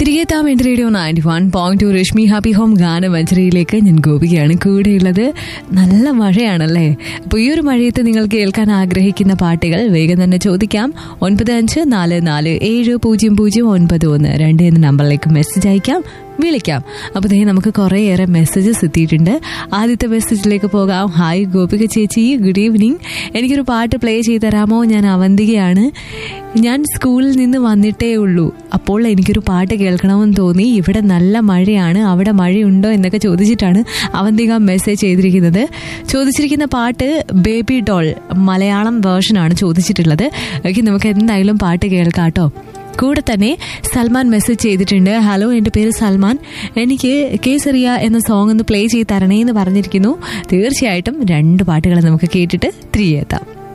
തിരികെ താം എന്റെ radio ninety one point two Rashmi happy home ഗാനമഞ്ജരിയിലേക്ക് ഞാൻ ഗോപികയാണ് കൂടെയുള്ളത് നല്ല മഴയാണല്ലേ അപ്പോൾ ഈ ഒരു മഴയത്ത് നിങ്ങൾ കേൾക്കാൻ ആഗ്രഹിക്കുന്ന പാട്ടുകൾ വേഗം തന്നെ ചോദിക്കാം ഒൻപത് അഞ്ച് നാല് നാല് ഏഴ് പൂജ്യം പൂജ്യം ഒൻപത് ഒന്ന് രണ്ട് എന്ന നമ്പറിലേക്ക് മെസ്സേജ് അയക്കാം വിളിക്കാം അപ്പോൾ ദേ നമുക്ക് കുറേയേറെ മെസ്സേജസ് എത്തിയിട്ടുണ്ട് ആദ്യത്തെ മെസ്സേജിലേക്ക് പോകാം ഹായ് ഗോപിക ചേച്ചി ഗുഡ് ഈവനിങ് എനിക്കൊരു പാട്ട് പ്ലേ ചെയ്ത് തരാമോ ഞാൻ അവന്തികയാണ് ഞാൻ സ്കൂളിൽ നിന്ന് വന്നിട്ടേ ഉള്ളൂ അപ്പോൾ എനിക്കൊരു പാട്ട് കേൾക്കണമെന്ന് തോന്നി ഇവിടെ നല്ല മഴയാണ് അവിടെ മഴയുണ്ടോ എന്നൊക്കെ ചോദിച്ചിട്ടാണ് അവന്തിക മെസ്സേജ് ചെയ്തിരിക്കുന്നത് ചോദിച്ചിരിക്കുന്ന പാട്ട് ബേബി ഡോൾ മലയാളം വേർഷനാണ് ചോദിച്ചിട്ടുള്ളത് ഓക്കെ നമുക്ക് എന്തായാലും പാട്ട് കേൾക്കാം കേട്ടോ കൂടെ തന്നെ സൽമാൻ മെസ്സേജ് ചെയ്തിട്ടുണ്ട് ഹലോ എൻ്റെ പേര് സൽമാൻ എനിക്ക് കേസറിയ എന്ന സോങ് ഒന്ന് പ്ലേ ചെയ്ത് തരണേ എന്ന് പറഞ്ഞിരിക്കുന്നു തീർച്ചയായിട്ടും രണ്ട് പാട്ടുകൾ നമുക്ക് കേട്ടിട്ട് തിരികെ എത്താം